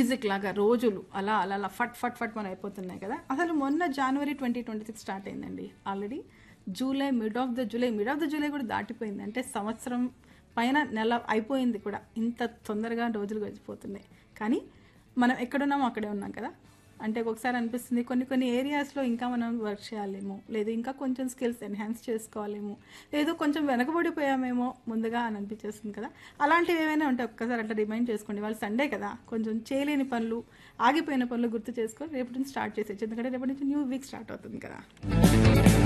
music లాగా రోజులు అలా అలా అలా ఫట్ ఫట్ ఫట్ మన అయిపోతున్నాయి కదా అసలు మొన్న జనవరి ట్వంటీ ట్వంటీ సిక్స్ స్టార్ట్ అయిందండి already July mid of the July mid of the July కూడా దాటిపోయింది అంటే సంవత్సరం పైన నెల అయిపోయింది కూడా ఇంత తొందరగా రోజులు గడిచిపోతున్నాయి కానీ మనం ఎక్కడున్నామో అక్కడే ఉన్నాం కదా అంటే ఒకసారి అనిపిస్తుంది కొన్ని కొన్ని ఏరియాస్లో ఇంకా మనం వర్క్ చేయాలేమో లేదు ఇంకా కొంచెం స్కిల్స్ ఎన్హాన్స్ చేసుకోవాలేమో లేదు కొంచెం వెనకబడిపోయామేమో ముందుగా అని అనిపించేస్తుంది కదా అలాంటివి ఏమైనా ఉంటాయి ఒక్కసారి అట్లా రిమైండ్ చేసుకోండి వాళ్ళు సండే కదా కొంచెం చేయలేని పనులు ఆగిపోయిన పనులు గుర్తు చేసుకొని రేపటి నుంచి స్టార్ట్ చేసేచ్చు ఎందుకంటే రేపటి నుంచి న్యూ వీక్ స్టార్ట్ అవుతుంది కదా